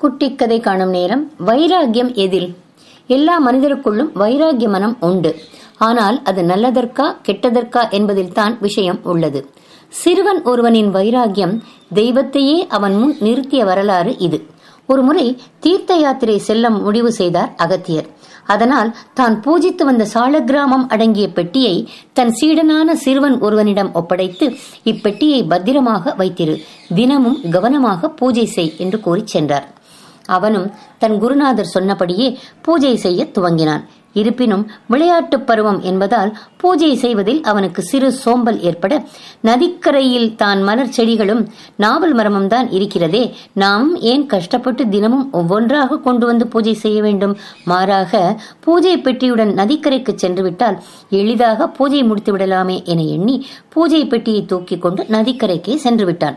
குட்டி கதை காணும் நேரம் வைராகியம் எதில் எல்லா மனிதருக்குள்ளும் வைராகிய மனம் உண்டு ஆனால் அது நல்லதற்கா கெட்டதற்கா என்பதில் தான் விஷயம் உள்ளது சிறுவன் ஒருவனின் வைராகியம் தெய்வத்தையே அவன் முன் நிறுத்திய வரலாறு இது ஒருமுறை தீர்த்த யாத்திரை செல்ல முடிவு செய்தார் அகத்தியர் அதனால் தான் பூஜித்து வந்த சாலக்கிராமம் அடங்கிய பெட்டியை தன் சீடனான சிறுவன் ஒருவனிடம் ஒப்படைத்து இப்பெட்டியை பத்திரமாக வைத்திரு தினமும் கவனமாக பூஜை செய் என்று கூறிச் சென்றார் அவனும் தன் குருநாதர் சொன்னபடியே பூஜை செய்ய துவங்கினான் இருப்பினும் விளையாட்டு பருவம் என்பதால் பூஜை செய்வதில் அவனுக்கு சிறு சோம்பல் ஏற்பட நதிக்கரையில் தான் மலர் செடிகளும் நாவல் மரமும் தான் இருக்கிறதே நாம் ஏன் கஷ்டப்பட்டு தினமும் ஒவ்வொன்றாக கொண்டு வந்து பூஜை செய்ய வேண்டும் மாறாக பூஜை பெட்டியுடன் நதிக்கரைக்கு சென்று விட்டால் எளிதாக பூஜை முடித்து விடலாமே என எண்ணி பூஜை பெட்டியை தூக்கிக் கொண்டு நதிக்கரைக்கே சென்று விட்டான்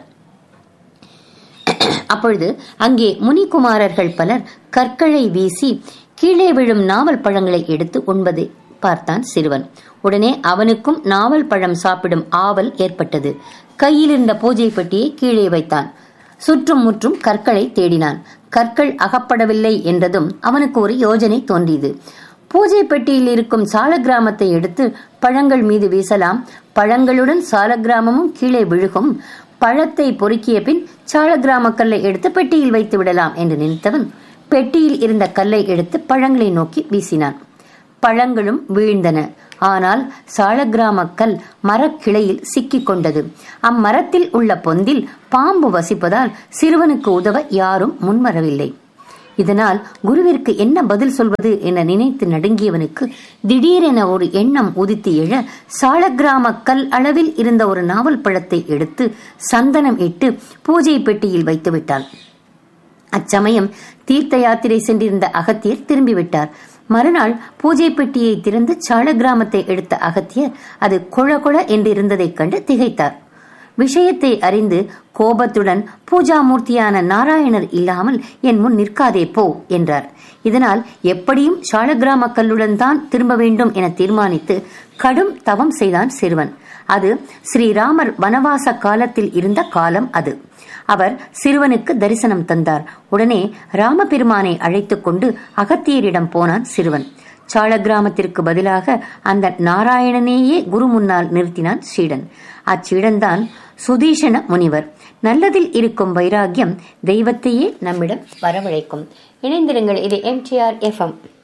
அப்பொழுது அங்கே முனிகுமாரர்கள் பலர் கற்களை வீசி கீழே விழும் நாவல் பழங்களை எடுத்து உண்பதை பார்த்தான் சிறுவன் உடனே அவனுக்கும் நாவல் பழம் சாப்பிடும் ஆவல் ஏற்பட்டது கையில் இருந்த பூஜை பெட்டியை கீழே வைத்தான் சுற்றும் முற்றும் கற்களை தேடினான் கற்கள் அகப்படவில்லை என்றதும் அவனுக்கு ஒரு யோஜனை தோன்றியது பூஜை பெட்டியில் இருக்கும் சாலக்கிராமத்தை எடுத்து பழங்கள் மீது வீசலாம் பழங்களுடன் சாலக்கிராமமும் கீழே விழுகும் பழத்தை பொறுக்கிய பின் சாலக்கிராம கல்லை எடுத்து பெட்டியில் வைத்து விடலாம் என்று நினைத்தவன் பெட்டியில் இருந்த கல்லை எடுத்து பழங்களை நோக்கி வீசினான் பழங்களும் வீழ்ந்தன ஆனால் சாலக்கிராம கல் மரக்கிளையில் சிக்கிக் கொண்டது அம்மரத்தில் உள்ள பொந்தில் பாம்பு வசிப்பதால் சிறுவனுக்கு உதவ யாரும் முன்வரவில்லை இதனால் குருவிற்கு என்ன பதில் சொல்வது என நினைத்து நடுங்கியவனுக்கு திடீரென ஒரு எண்ணம் உதித்து எழ சாலக்கிராம கல் அளவில் இருந்த ஒரு நாவல் பழத்தை எடுத்து சந்தனம் இட்டு பூஜை பெட்டியில் வைத்து விட்டான் அச்சமயம் தீர்த்த யாத்திரை சென்றிருந்த அகத்தியர் திரும்பிவிட்டார் மறுநாள் பூஜை பெட்டியை திறந்து சால கிராமத்தை எடுத்த அகத்தியர் அது கொழ கொழ என்று இருந்ததைக் கண்டு திகைத்தார் விஷயத்தை அறிந்து கோபத்துடன் பூஜாமூர்த்தியான நாராயணர் இல்லாமல் என் முன் நிற்காதே போ என்றார் இதனால் எப்படியும் சாலக்கிராம கல்லுடன் தான் திரும்ப வேண்டும் என தீர்மானித்து கடும் தவம் செய்தான் சிறுவன் அது ஸ்ரீராமர் வனவாச காலத்தில் இருந்த காலம் அது அவர் சிறுவனுக்கு தரிசனம் தந்தார் உடனே ராமபெருமானை அழைத்துக் கொண்டு அகத்தியரிடம் போனான் சிறுவன் சால கிராமத்திற்கு பதிலாக அந்த நாராயணனேயே குரு முன்னால் நிறுத்தினான் சீடன் அச்சீடன்தான் சுதீஷண முனிவர் நல்லதில் இருக்கும் வைராகியம் தெய்வத்தையே நம்மிடம் வரவழைக்கும் இணைந்திருங்கள் இது எம்டிஆர் எஃப்எம்